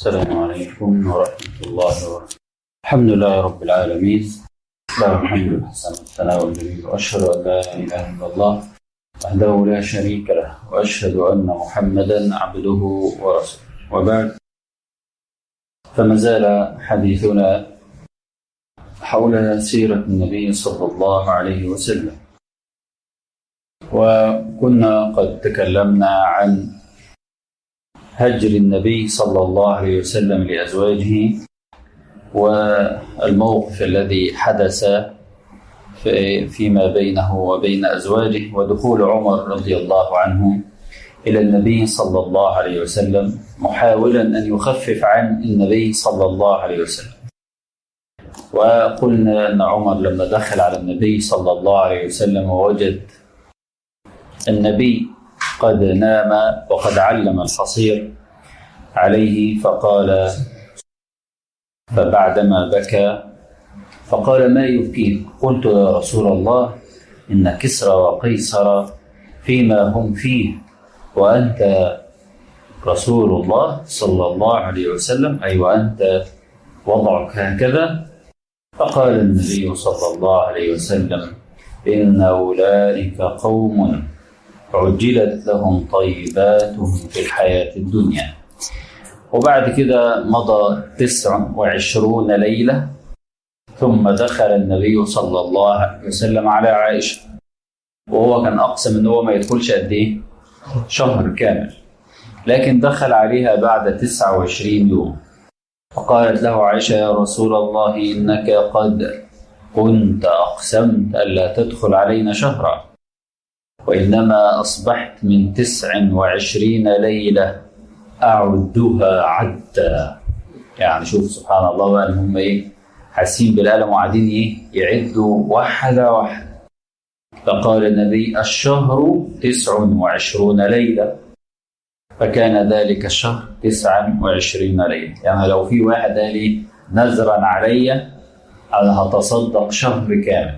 السلام عليكم ورحمة الله وبركاته الحمد لله رب العالمين له الحمد الحسن والثناء الجميل وأشهد أن لا إله إلا الله وحده لا شريك له وأشهد أن محمدا عبده ورسوله وبعد فما زال حديثنا حول سيرة النبي صلى الله عليه وسلم وكنا قد تكلمنا عن هجر النبي صلى الله عليه وسلم لأزواجه والموقف الذي حدث في فيما بينه وبين أزواجه ودخول عمر رضي الله عنه إلى النبي صلى الله عليه وسلم محاولا أن يخفف عن النبي صلى الله عليه وسلم وقلنا أن عمر لما دخل على النبي صلى الله عليه وسلم ووجد النبي قد نام وقد علم الحصير عليه فقال فبعدما بكى فقال ما يبكيك قلت يا رسول الله إن كسرى وقيصر فيما هم فيه وأنت رسول الله صلى الله عليه وسلم أي وأنت وضعك هكذا فقال النبي صلى الله عليه وسلم إن أولئك قوم عجلت لهم طيباتهم في الحياة الدنيا وبعد كده مضى تسع وعشرون ليلة ثم دخل النبي صلى الله عليه وسلم على عائشة وهو كان أقسم أنه ما يدخلش قد إيه شهر كامل لكن دخل عليها بعد تسعة وعشرين يوم فقالت له عائشة يا رسول الله إنك قد كنت أقسمت ألا تدخل علينا شهرا وإنما أصبحت من تسع وعشرين ليلة أعدها عدا يعني شوف سبحان الله بقى إن هم إيه حاسين بالألم وقاعدين إيه يعدوا واحدة واحدة فقال النبي الشهر تسع وعشرون ليلة فكان ذلك الشهر تسعا وعشرين ليلة يعني لو في واحد قال لي نذرا علي أنا هتصدق شهر كامل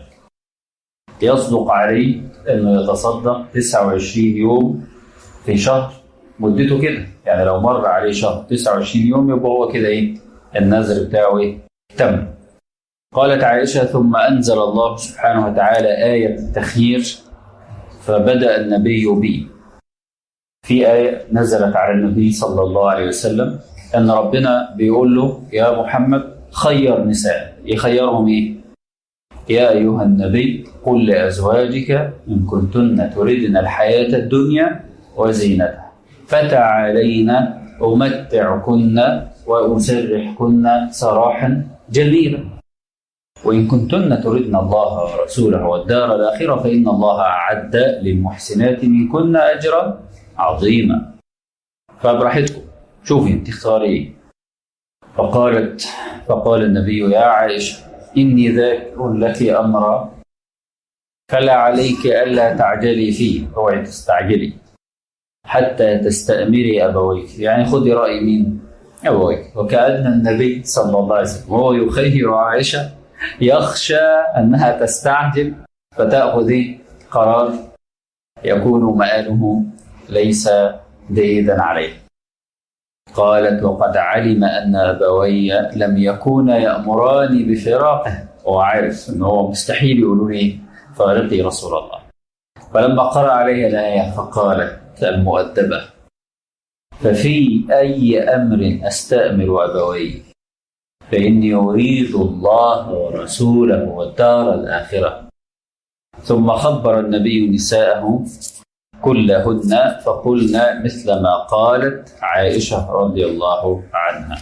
يصدق عليه انه يتصدق 29 يوم في شهر مدته كده يعني لو مر عليه شهر 29 يوم يبقى هو كده ايه النذر بتاعه ايه تم قالت عائشه ثم انزل الله سبحانه وتعالى ايه التخيير فبدا النبي بي في ايه نزلت على النبي صلى الله عليه وسلم ان ربنا بيقول له يا محمد خير نساء يخيرهم ايه يا أيها النبي قل لأزواجك إن كنتن تردن الحياة الدنيا وزينتها فتعالين أمتعكن وأسرحكن سراحا جميلا وإن كنتن تردن الله ورسوله والدار الآخرة فإن الله أعد للمحسنات منكن أجرا عظيما فبراحتكم شوفي انت اختاري ايه فقالت فقال النبي يا عائشه إني ذاكر لك أمرا فلا عليك ألا تعجلي فيه اوعي تستعجلي حتى تستأمري أبويك يعني خذي رأي مين؟ أبويك وكأن النبي صلى الله عليه وسلم وهو يخير عائشة يخشى أنها تستعجل فتأخذ قرار يكون مآله ليس جيدا عليه قالت وقد علم أن أبوي لم يكونا يأمراني بفراقه هو عارف أنه هو مستحيل يقولوا لي فارقي رسول الله فلما قرأ عليها الآية فقالت المؤدبة ففي أي أمر أستأمر أبوي فإني أريد الله ورسوله والدار الآخرة ثم خبر النبي نساءه كلهن فقلنا مثل ما قالت عائشة رضي الله عنها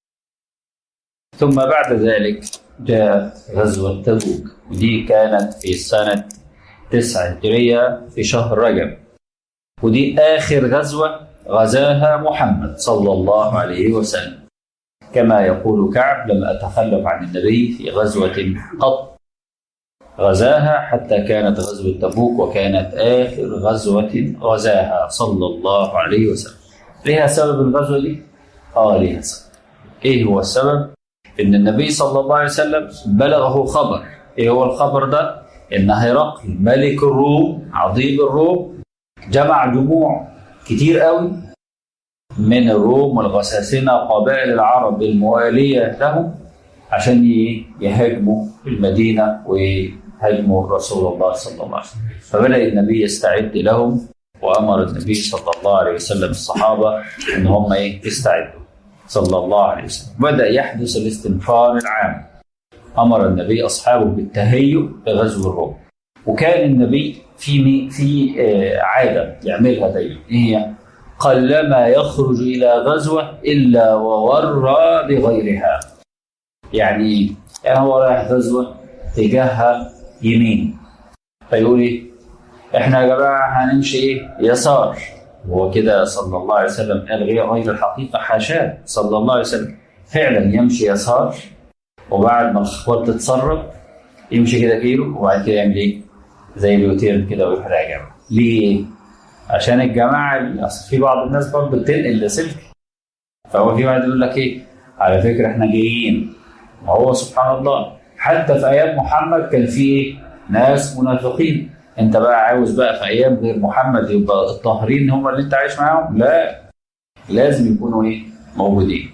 ثم بعد ذلك جاءت غزوة تبوك ودي كانت في سنة تسعة هجرية في شهر رجب ودي آخر غزوة غزاها محمد صلى الله عليه وسلم كما يقول كعب لم أتخلف عن النبي في غزوة قط غزاها حتى كانت غزوة تبوك وكانت آخر غزوة غزاها صلى الله عليه وسلم لها سبب الغزوة دي؟ آه لها سبب إيه هو السبب؟ إن النبي صلى الله عليه وسلم بلغه خبر إيه هو الخبر ده؟ إن هرقل ملك الروم عظيم الروم جمع جموع كتير قوي من الروم والغساسنة قبائل العرب الموالية لهم عشان ي- يهاجموا المدينة ويهاجموا رسول الله صلى الله عليه وسلم فبدأ النبي يستعد لهم وأمر النبي صلى الله عليه وسلم الصحابة إن هم إيه يستعدوا صلى الله عليه وسلم بدأ يحدث الاستنفار العام أمر النبي أصحابه بالتهيؤ لغزو الروم وكان النبي في مي- في آه، عادة يعملها دايما إيه هي؟ قلما يخرج إلى غزوة إلا وورى بغيرها يعني إيه؟ يعني هو رايح غزوة اتجاهها يمين فيقول إيه؟ إحنا يا جماعة هنمشي إيه؟ يسار وهو كده صلى الله عليه وسلم قال غير غير الحقيقة حاشاه صلى الله عليه وسلم فعلا يمشي يسار وبعد ما الخطوات تتسرب يمشي كده كيلو وبعد كده يعمل ايه؟ زي اليوتيرن كده ويروح راجع ليه؟ عشان الجماعه اللي- اصل في بعض الناس برضه بتنقل لسلك فهو في واحد يقول لك ايه؟ على فكره احنا جايين ما هو سبحان الله حتى في ايام محمد كان في ايه؟ ناس منافقين انت بقى عاوز بقى في ايام غير محمد يبقى الطاهرين هم اللي انت عايش معاهم؟ لا لازم يكونوا ايه؟ موجودين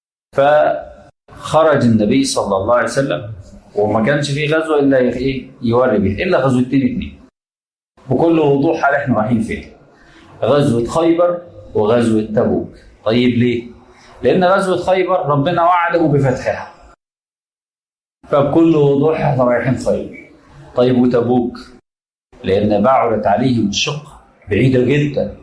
فخرج النبي صلى الله عليه وسلم وما كانش في غزوه الا ايه يوري بيها الا غزوتين اتنين بكل وضوح هل احنا رايحين فين غزوه خيبر وغزوه تبوك طيب ليه؟ لان غزوه خيبر ربنا وعده بفتحها فبكل وضوح احنا رايحين خيبر طيب وتبوك لان بعدت عليهم الشقه بعيده جدا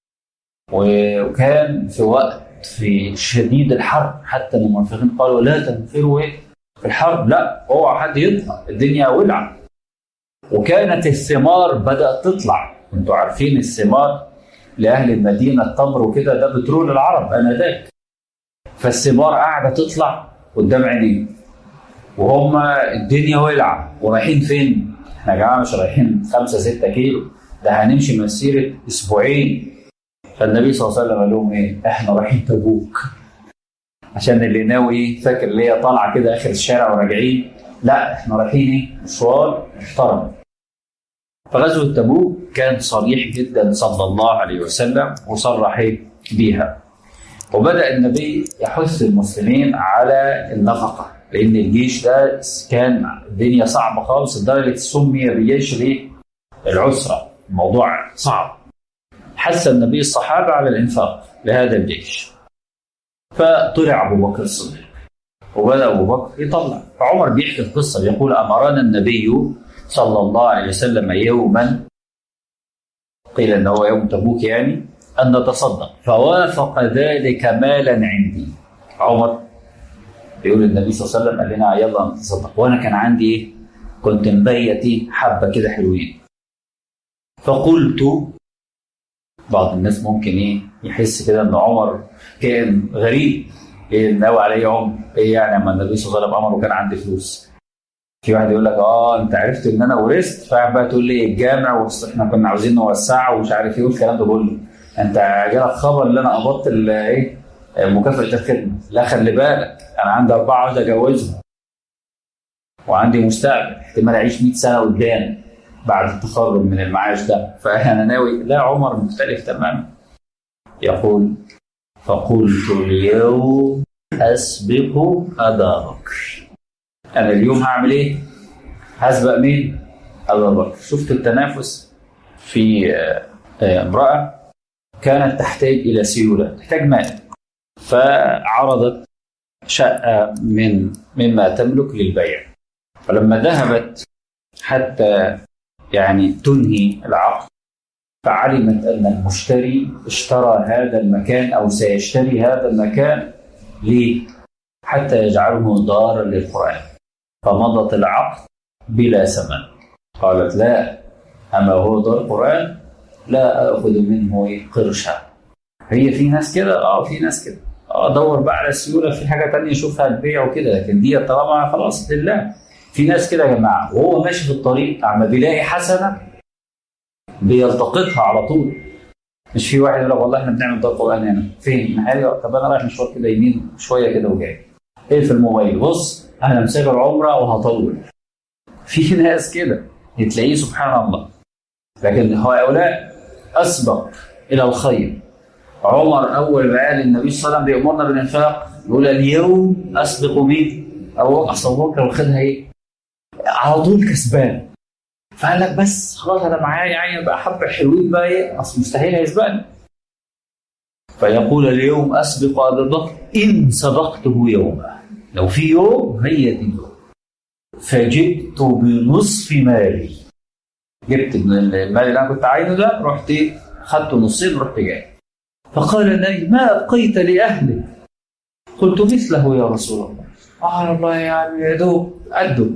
وكان في وقت في شديد الحر حتى المنافقين قالوا لا تنفروا ايه في الحرب لا اوعى حد يطلع الدنيا ولعه وكانت الثمار بدات تطلع انتوا عارفين الثمار لاهل المدينه التمر وكده ده بترول العرب انذاك فالثمار قاعده تطلع قدام عينيهم وهم الدنيا ولعه ورايحين فين؟ احنا يا جماعه مش رايحين 5 6 كيلو ده هنمشي مسيره اسبوعين فالنبي صلى الله عليه وسلم قال لهم ايه؟ احنا رايحين تبوك عشان اللي ناوي ايه فاكر اللي هي طالعه كده اخر الشارع وراجعين لا احنا رايحين ايه؟ مشوار محترم فغزوه تبوك كان صريح جدا صلى الله عليه وسلم وصرح ايه بيها وبدا النبي يحث المسلمين على النفقه لان الجيش ده كان الدنيا صعبه خالص لدرجه سمي بجيش الايه؟ العسره الموضوع صعب حث النبي الصحابه على الانفاق لهذا الجيش فطلع ابو بكر الصديق وبدا ابو بكر يطلع فعمر بيحكي القصه بيقول امرنا النبي صلى الله عليه وسلم يوما قيل ان هو يوم تبوك يعني ان نتصدق فوافق ذلك مالا عندي عمر بيقول النبي صلى الله عليه وسلم قال لنا يلا نتصدق وانا كان عندي ايه كنت مبيتي حبه كده حلوين فقلت بعض الناس ممكن ايه يحس كده ان عمر كان غريب ايه ناوي عليه عمر ايه يعني اما النبي صلى الله عليه وسلم امر وكان عندي فلوس في واحد يقول لك اه انت عرفت ان انا ورثت فقاعد بقى تقول لي الجامع واحنا كنا عاوزين نوسعه ومش عارف ايه والكلام ده كله انت جالك خبر ان انا قبضت ال- ايه مكافاه الخدمه لا خلي بالك انا عندي اربعه عاوز اجوزهم وعندي مستقبل احتمال اعيش 100 سنه قدام بعد التخرج من المعاش ده فانا ناوي لا عمر مختلف تماما يقول فقلت اليوم اسبق ابا بكر انا اليوم هعمل ايه؟ هسبق مين؟ ابا بكر شفت التنافس في آه، آه، امراه كانت تحتاج الى سيوله تحتاج مال فعرضت شقه من مما تملك للبيع فلما ذهبت حتى يعني تنهي العقد فعلمت ان المشتري اشترى هذا المكان او سيشتري هذا المكان ليه؟ حتى يجعله دارا للقران فمضت العقد بلا ثمن قالت لا اما هو دار القران لا اخذ منه إيه؟ قرشا هي في ناس كده اه في ناس كده اه دور بقى على السيوله في حاجه تانية شوفها البيع وكده لكن دي طالما خلاص لله في ناس كده يا جماعه وهو ماشي في الطريق عما بيلاقي حسنه بيلتقطها على طول مش في واحد يقول لك والله احنا بنعمل دار قران هنا فين؟ حاجه طب انا رايح مشوار كده يمين شويه كده وجاي ايه في الموبايل بص انا مسافر عمره وهطول في ناس كده تلاقيه سبحان الله لكن هؤلاء اسبق الى الخير عمر اول ما قال النبي صلى الله عليه وسلم بيامرنا بالانفاق يقول اليوم اسبق مين؟ ابو ابو بكر واخدها ايه؟ على طول كسبان فقال لك بس خلاص انا معايا يعني بقى حبه حلوين بقى ايه اصل مستحيل هيسبقني فيقول اليوم اسبق ابا بكر ان سبقته يوما لو في يوم هي دي اليوم فجئت بنصف مالي جبت من المال اللي انا كنت عايزه ده رحت خدته نصين ورحت جاي فقال النبي ما ابقيت لاهلك قلت مثله يا رسول الله قال الله يعني يا دوب قده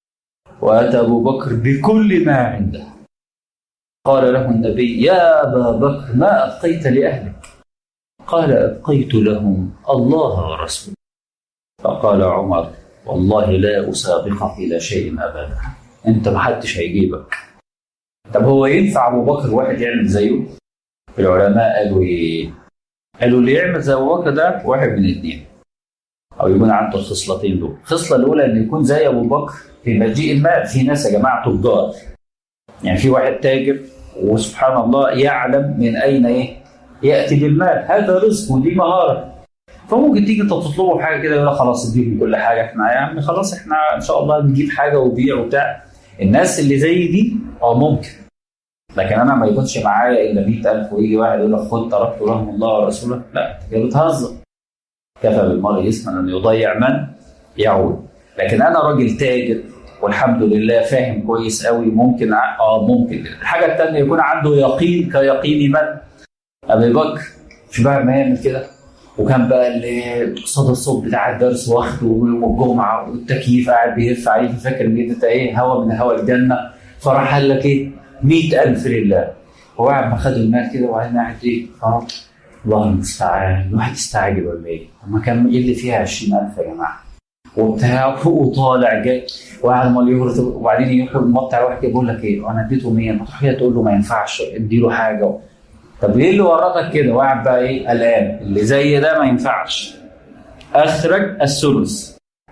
واتى ابو بكر بكل ما عنده قال له النبي يا ابا بكر ما ابقيت لاهلك قال ابقيت لهم الله ورسوله فقال عمر والله لا اسابقك الى شيء ابدا انت ما حدش هيجيبك طب هو ينفع ابو بكر واحد يعمل زيه العلماء قالوا ايه قالوا اللي يعمل زي ابو بكر ده واحد من اثنين او يكون عنده الخصلتين دول الخصله الاولى ان يكون زي ابو بكر في مجيء المال في ناس يا جماعه تجار يعني في واحد تاجر وسبحان الله يعلم من اين ايه ياتي بالمال هذا رزق ودي مهاره فممكن تيجي انت تطلبه حاجه كده يقول لك خلاص اديهم كل حاجه احنا يا عم خلاص احنا ان شاء الله نجيب حاجه وبيع وبتاع الناس اللي زي دي اه ممكن لكن انا ما يكونش معايا الا 100000 ويجي واحد يقول لك خد تركت لهم الله ورسوله لا انت كده بتهزر كفى بالمرء اسما ان يضيع من يعود لكن انا راجل تاجر والحمد لله فاهم كويس قوي ممكن ع- اه ممكن الحاجه الثانيه يكون عنده يقين كيقين من ابي بكر مش بقى ما يعمل كده وكان بقى اللي صدى الصوت بتاع الدرس واخده يوم الجمعه والتكييف قاعد بيرفع عليه فاكر ان انت ايه هوا من هوا الجنه فراح قال لك ايه 100000 لله هو قاعد ما خد المال كده وبعدين قاعد ايه اه الله المستعان الواحد يستعجل ولا ايه؟ ما كان ايه اللي فيها 20000 يا جماعه وبتاع وطالع جاي وقاعد امال يغرط وبعدين يروح المقطع واحد يقول لك ايه انا اديته 100 ما تروح كده تقول له ما ينفعش اديله حاجه طب ايه اللي ورطك كده وقاعد بقى ايه قلقان اللي زي ده ما ينفعش اخرج الثلث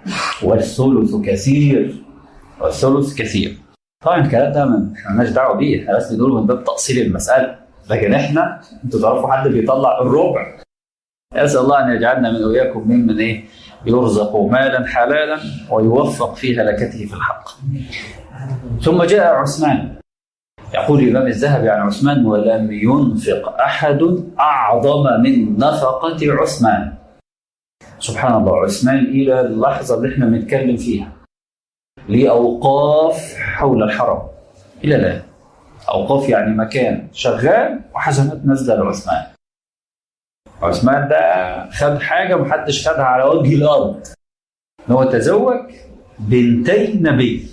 والثلث كثير والثلث كثير طبعا الكلام ده ما احنا مالناش دعوه بيه احنا بس بنقول من باب تاصيل المساله لكن احنا انتوا تعرفوا حد بيطلع الربع اسال الله ان يجعلنا من واياكم ممن ايه يرزق مالا حلالا ويوفق في هلكته في الحق ثم جاء عثمان يقول الإمام الذهبي عن عثمان ولم ينفق أحد أعظم من نفقة عثمان سبحان الله عثمان إلى اللحظة اللي احنا بنتكلم فيها ليه أوقاف حول الحرم إلى الآن أوقاف يعني مكان شغال وحسنات نازلة لعثمان عثمان ده خد حاجة محدش خدها على وجه الأرض إن هو تزوج بنتي نبي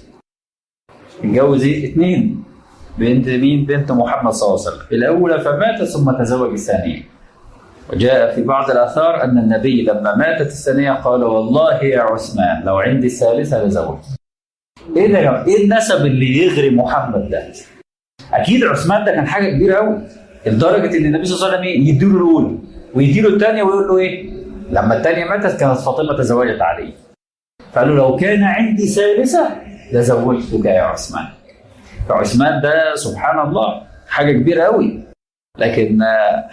اتجوز ايه؟ اثنين بنت مين؟ بنت محمد صلى الله عليه وسلم الأولى فماتت ثم تزوج الثانية وجاء في بعض الآثار أن النبي لما ماتت الثانية قال والله يا عثمان لو عندي الثالثة لزوج ايه ده يا جماعة؟ ايه النسب اللي يغري محمد ده؟ اكيد عثمان ده كان حاجه كبيره قوي لدرجه ان النبي صلى الله عليه وسلم ايه يديله الاولى ويديله الثانيه ويقول له ايه؟ لما الثانيه ماتت كانت فاطمه تزوجت علي فقال له لو كان عندي ثالثه لزوجتك يا عثمان فعثمان ده سبحان الله حاجه كبيره قوي لكن آه،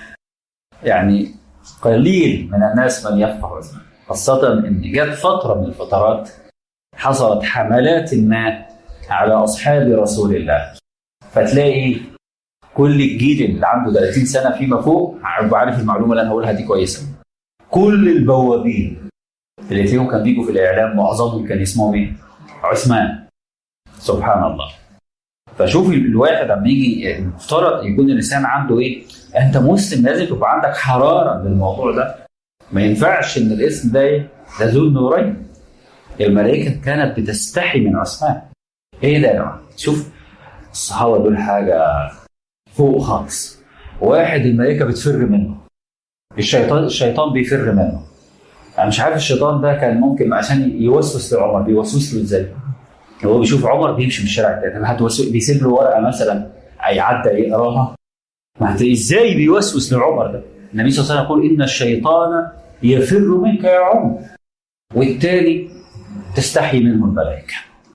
يعني قليل من الناس من يفقه عثمان خاصة إن جت فترة من الفترات حصلت حملات ما على أصحاب رسول الله فتلاقي كل الجيل اللي عنده 30 سنة فيما فوق هيبقى عارف المعلومة اللي أنا هقولها دي كويسة كل البوابين اللي تلاقيهم كان بيجوا في الإعلام معظمهم كان اسمهم إيه؟ عثمان سبحان الله فشوف الواحد لما يجي المفترض يكون الانسان عنده ايه؟ انت مسلم لازم يبقى عندك حراره للموضوع ده ما ينفعش ان الاسم ده ايه؟ ده ذو النورين الملائكه كانت بتستحي من عثمان ايه ده يا جماعه؟ شوف الصحابه دول حاجه فوق خالص واحد الملائكه بتفر منه الشيطان الشيطان بيفر منه انا مش عارف الشيطان ده كان ممكن عشان يوسوس لعمر بيوسوس له ازاي؟ هو بيشوف عمر بيمشي في الشارع التاني هتوسوس بيسيب له ورقه مثلا هيعدى يقراها ما هت- ازاي بيوسوس لعمر ده؟ النبي صلى الله عليه وسلم يقول ان الشيطان يفر منك يا عمر والتالي تستحي منه الملائكه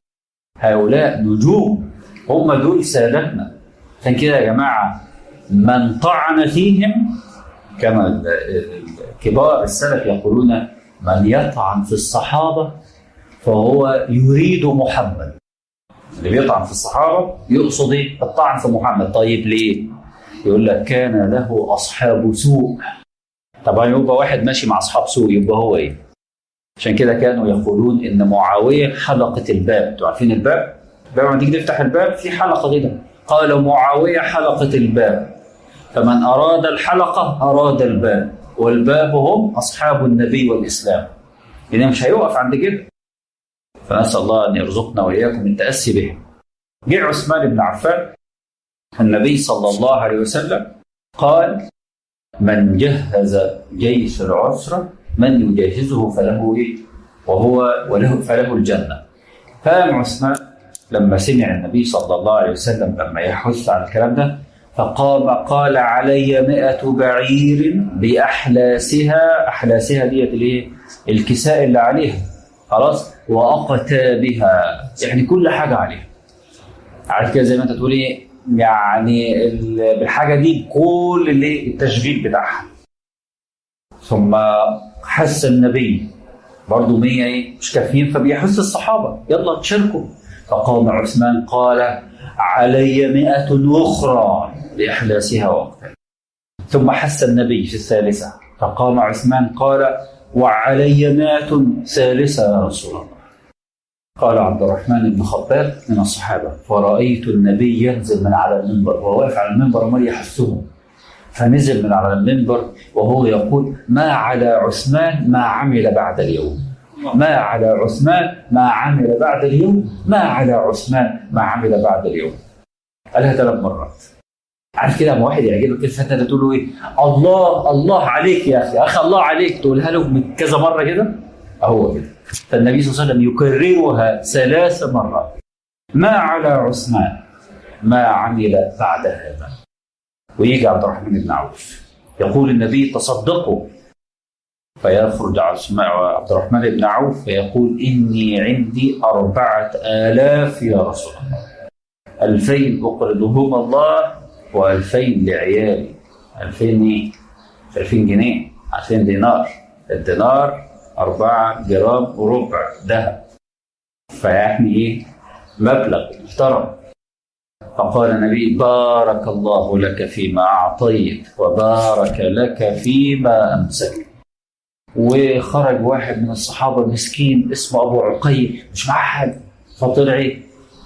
هؤلاء نجوم هم دول سادتنا عشان كده يا جماعه من طعن فيهم كما ال- ال- كبار السلف يقولون من يطعن في الصحابة فهو يريد محمد اللي بيطعن في الصحابة يقصد ايه؟ الطعن في محمد طيب ليه؟ يقول لك كان له أصحاب سوء طبعا يبقى واحد ماشي مع أصحاب سوء يبقى هو ايه؟ عشان كده كانوا يقولون ان معاويه حلقه الباب انتوا عارفين الباب الباب لما تيجي تفتح الباب في حلقه كده قال معاويه حلقه الباب فمن اراد الحلقه اراد الباب والباب هم اصحاب النبي والاسلام يعني مش هيقف عند كده فنسال الله ان يرزقنا واياكم التاسي بهم جه عثمان بن عفان النبي صلى الله عليه وسلم قال من جهز جيش العسرة من يجهزه فله ايه؟ وهو وله فله الجنة. فقام عثمان لما سمع النبي صلى الله عليه وسلم لما يحث على الكلام ده فقام قال علي مئة بعير بأحلاسها أحلاسها ديت الايه؟ الكساء اللي عليها خلاص وأقتابها يعني كل حاجة عليها عارف كده زي ما انت تقول ايه يعني ال- بالحاجه دي كل اللي التشغيل بتاعها ثم حس النبي برضه 100 ايه مش كافيين فبيحث الصحابه يلا تشاركوا فقام عثمان قال علي مئة أخرى لإحلاسها وقتها ثم حس النبي في الثالثة فقام عثمان قال وعلي مئة ثالثة يا رسول الله قال عبد الرحمن بن خباب من الصحابة فرأيت النبي ينزل من على المنبر وهو واقف على المنبر ومن يحثهم فنزل من على المنبر وهو يقول ما على عثمان ما عمل بعد اليوم ما على عثمان ما عمل بعد اليوم ما على عثمان ما عمل بعد اليوم قالها ثلاث مرات عارف كده لما واحد يعجبك كده فانت تقول له ايه الله الله عليك يا اخي اخي الله عليك تقولها له من كذا مره كده اهو كده فالنبي صلى الله عليه وسلم يكررها ثلاث مرات ما على عثمان ما عمل بعد هذا ويجي عبد الرحمن بن عوف يقول النبي تصدقوا فيخرج عثمان عبد الرحمن بن عوف فيقول إني عندي أربعة آلاف يا رسول الله ألفين أقرضهم الله وألفين لعيالي ألفين إيه؟ ألفين جنيه ألفين دينار الدينار أربعة جرام وربع ذهب فيعني إيه مبلغ محترم فقال النبي بارك الله لك فيما أعطيت وبارك لك فيما أمسكت وخرج واحد من الصحابة مسكين اسمه أبو عقيل مش معاه حاجة فطلع إيه؟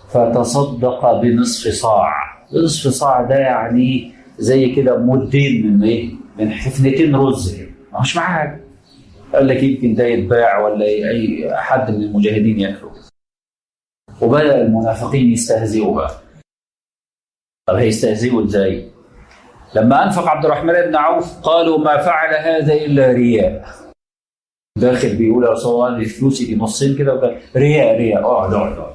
فتصدق بنصف صاع نصف صاع ده يعني زي كده مدين من ايه؟ من حفنتين رز كده مش معاه حاجه قال لك يمكن ده يتباع ولا اي حد من المجاهدين ياكله وبدا المنافقين يستهزئوا بقى طب هيستهزئوا ازاي؟ لما انفق عبد الرحمن بن عوف قالوا ما فعل هذا الا رياء داخل بيقول يا رسول الله فلوسي دي نصين كده وقال رياء رياء اقعد اقعد اقعد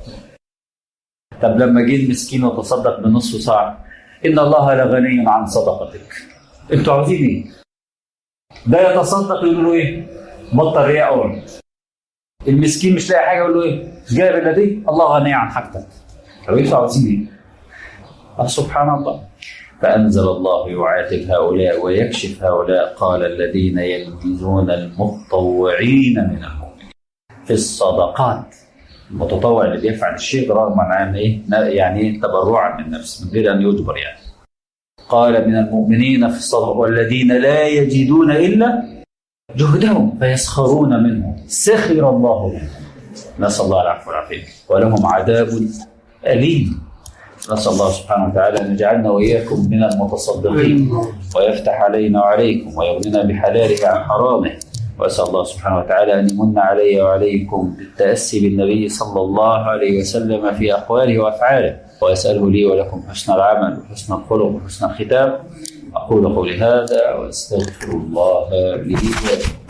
طب لما جه المسكين وتصدق بنصف ساعة إن الله لغني عن صدقتك أنتوا عاوزين إيه؟ ده يتصدق يقول له إيه؟ بطل رياء أول المسكين مش لاقي حاجة يقول له إيه؟ مش جايب إلا دي الله غني عن حاجتك طب أنتوا عاوزين إيه؟ آه سبحان الله فأنزل الله يعاتب هؤلاء ويكشف هؤلاء قال الذين يلمزون المتطوعين من المؤمنين في الصدقات المتطوع اللي بيفعل الشيء رغم عن ايه يعني تبرعا من نفسه من غير ان يجبر يعني قال من المؤمنين في الصدقه والذين لا يجدون الا جهدهم فيسخرون منهم سخر الله منهم نسال الله العفو والعافيه ولهم عذاب اليم نسال الله سبحانه وتعالى ان يجعلنا واياكم من المتصدقين ويفتح علينا وعليكم ويغننا بحلاله عن حرامه وأسأل الله سبحانه وتعالى أن يمن علي وعليكم بالتأسي بالنبي صلى الله عليه وسلم في أقواله وأفعاله وأسأله لي ولكم حسن العمل وحسن الخلق وحسن الختام أقول قولي هذا وأستغفر الله لي ولكم